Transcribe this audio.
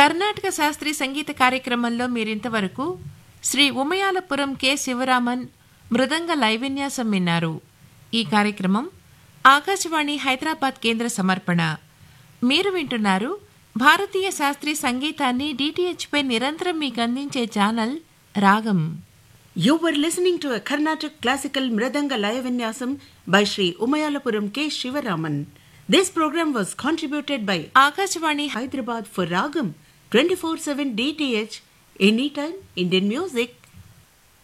కర్ణాటక శాస్త్రీయ సంగీత కార్యక్రమంలో మీరింతవరకు శ్రీ ఉమయాలపురం కె శివరామన్ మృదంగ లైవిన్యాసం విన్నారు ఈ కార్యక్రమం ఆకాశవాణి హైదరాబాద్ కేంద్ర సమర్పణ మీరు వింటున్నారు భారతీయ శాస్త్రీయ సంగీతాన్ని DTH పై నిరంతరం మీకు అందించే ఛానల్ రాగం You were listening to a Carnatic classical Mridanga Laya Vinyasam by Sri Umayalapuram K. Shivaraman. This program was contributed by Akashvani Hyderabad for Ragam 24-7 DTH, anytime Indian music.